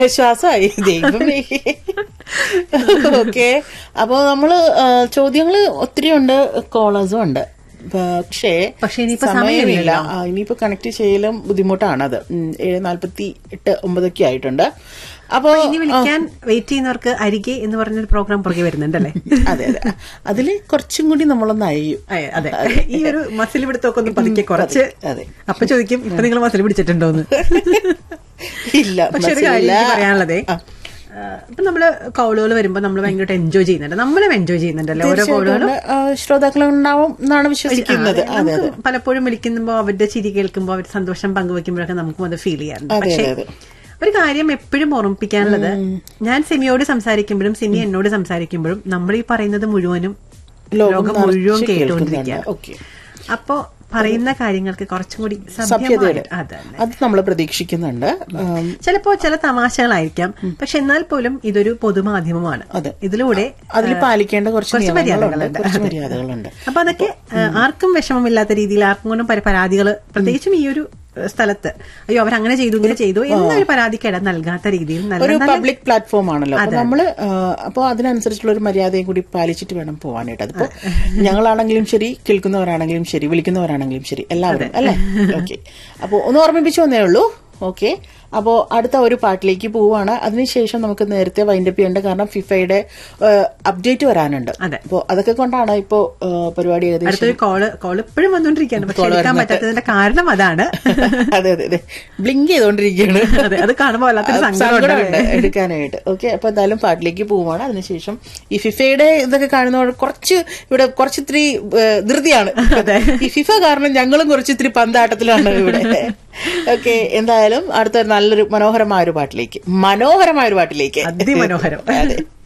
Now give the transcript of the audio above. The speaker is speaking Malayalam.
ശ്വാസമായി ദൈവമേ ഓക്കെ അപ്പൊ നമ്മള് ആ, ചോദ്യങ്ങള് ഒത്തിരി ഉണ്ട് കോളേഴ്സും ഉണ്ട് പക്ഷേ പക്ഷേ ഇനിയിപ്പോ സമയമില്ല സമയമില്ലല്ലോ. ആ, ഇനിയിപ്പോ കണക്ട് ചെയ്യലും ബുദ്ധിമുട്ടാണത് ഉം, ഏഴ് നാല്പത്തി എട്ട് ഒമ്പതൊക്കെ ആയിട്ടുണ്ട് അപ്പൊ ഇനി വിളിക്കാൻ വെയിറ്റ് ചെയ്യുന്നവർക്ക് അരികെ എന്ന് പറഞ്ഞൊരു പ്രോഗ്രാം പുറകെ വരുന്നുണ്ടല്ലേ അതെ അതെ അതില് കുറച്ചും കൂടി നമ്മളൊന്ന് അഴിയും അതെ, അതെ ഈ ഒരു മസിൽ പിടുത്തമൊക്കെ ഒന്ന് പതുക്കെ കുറച്ച് അതെ. അപ്പൊ ചോദിക്കും ഇപ്പൊ നിങ്ങൾ മസിൽ പിടിച്ചിട്ടുണ്ടോന്ന് ഇല്ല പക്ഷെ ഒരു കാര്യം മനസ്സിലായില്ല. എനിക്ക് പറയാനുള്ളതേ ആ. ആ, ഇപ്പൊ നമ്മള് കൗളുകൾ വരുമ്പോ നമ്മൾ ഭയങ്കരമായിട്ട് എൻജോയ് ചെയ്യുന്നുണ്ട് നമ്മളും എൻജോയ് ചെയ്യുന്നുണ്ടല്ലേ ഓരോ തീർച്ചയായിട്ടും കൗളുകളും ഉണ്ട്. ആ, ശ്രോതാക്കളുണ്ടാവും എന്നാണ് വിശ്വസിക്കുന്നത് ആ, അതെ നമുക്ക് പലപ്പോഴും വിളിക്കുമ്പോ അവരുടെ ചിരി കേൾക്കുമ്പോ അവർ സന്തോഷം പങ്കുവെക്കുമ്പോഴൊക്കെ നമുക്കും അത് ഫീൽ ചെയ്യാറുണ്ട് അതെ, പക്ഷേ അതെ, ഒരു കാര്യം എപ്പോഴും ഓർമ്മിപ്പിക്കാനുള്ളത് ഞാൻ സിമിയോട് സംസാരിക്കുമ്പോഴും സിമി എന്നോട് സംസാരിക്കുമ്പോഴും നമ്മൾ ഈ പറയുന്നത് മുഴുവനും ലോകം ലോകം നിറച്ച് മുഴുവൻ കേൾക്കുന്നുണ്ട്. കേട്ടുകൊണ്ടിരിക്കുകയാണ് ഓക്കെ. അപ്പോ പറയുന്ന കാര്യങ്ങൾക്ക് കുറച്ചും കൂടി സഭ്യതയുടെ സഭ്യമായിട്ട് അതെ അത് നമ്മൾ പ്രതീക്ഷിക്കുന്നുണ്ട് ഉം, ചിലപ്പോ ചില തമാശകളായിരിക്കാം പക്ഷെ എന്നാൽ പോലും ഇതൊരു പൊതുമാധ്യമമാണ് അതെ. ഇതിലൂടെ അതിൽ പാലിക്കേണ്ട കുറച്ച് കുറച്ച് നിയമങ്ങളുണ്ട് മര്യാദകളുണ്ട്. കുറച്ച് അതെ. മര്യാദകളുണ്ട് അപ്പൊ അതൊക്കെ ആ, ആർക്കും വിഷമമില്ലാത്ത രീതിയിൽ ആർക്കും കൊണ്ടും പര- പരാതികള് പ്രത്യേകിച്ചും ഈ ഒരു ഏഹ്, സ്ഥലത്ത് അയ്യോ അവരങ്ങനെ ചെയ്തു ഇങ്ങനെ ചെയ്തു എന്നൊരു പരാതിക്ക് ഇടം നൽകാത്ത രീതിയിൽ നല്ല ഒരു നല്ല പബ്ലിക് പ്ലാറ്റ്ഫോം ആണല്ലോ അപ്പൊ നമ്മള് അപ്പോൾ അതിനനുസരിച്ചുള്ള ഒരു മര്യാദയും കൂടി പാലിച്ചിട്ട് വേണം പോവാനായിട്ട് അതിപ്പോ ഞങ്ങളാണെങ്കിലും ശരി കേൾക്കുന്നവരാണെങ്കിലും ശരി വിളിക്കുന്നവരാണെങ്കിലും ശരി എല്ലാവരും അല്ലേ ഓക്കെ അപ്പൊ ഒന്ന് ഓർമ്മിപ്പിച്ചു വന്നേ ഉള്ളൂ ഓക്കെ അപ്പോ അടുത്ത ഒരു പാട്ടിലേക്ക് പോവാണ് അതിനുശേഷം നമുക്ക് നേരത്തെ വൈൻഡപ്പ് ചെയ്യേണ്ട കാരണം ഫിഫയുടെ അപ്ഡേറ്റ് വരാനുണ്ട് അതെ. അപ്പോ അതൊക്കെ കൊണ്ടാണ് ഇപ്പോ ആ, പരിപാടി ഏകദേശം അടുത്തൊരു കോള് കോൾ ഇപ്പോഴും വന്നുകൊണ്ടിരിക്കുകയാണ് പക്ഷെ Call എടുക്കാൻ വരുന്നുണ്ട്. പറ്റാത്തതിന്റെ കാരണം അതാണ് അതെ അതെ അതെ ബ്ലിങ്ക് ചെയ്തോണ്ടിരിക്കുകയാണ് അതെ അത് കാണുമ്പോൾ വല്ലാത്തൊരു സങ്കടം സങ്കടമുണ്ട് എടുക്കാനായിട്ട് ഓക്കെ അപ്പൊ എന്തായാലും പാട്ടിലേക്ക് പോവാണ് അതിനുശേഷം ഈ ഫിഫയുടെ ഇതൊക്കെ കാണുന്നവർ കുറച്ച് ഇവിടെ കുറച്ച് ഇത്തിരി ഏഹ്, ധൃതിയാണ് ഈ ഫിഫ കാരണം ഞങ്ങളും കുറച്ച് ഇത്തിരി പന്താട്ടത്തിലാണ് ഇവിടെ ഓക്കെ എന്തായാലും അടുത്ത നല്ലൊരു മനോഹരമായ ഒരു പാട്ടിലേക്ക് മനോഹരമായ ഒരു പാട്ടിലേക്ക് അതിമനോഹരം അതെ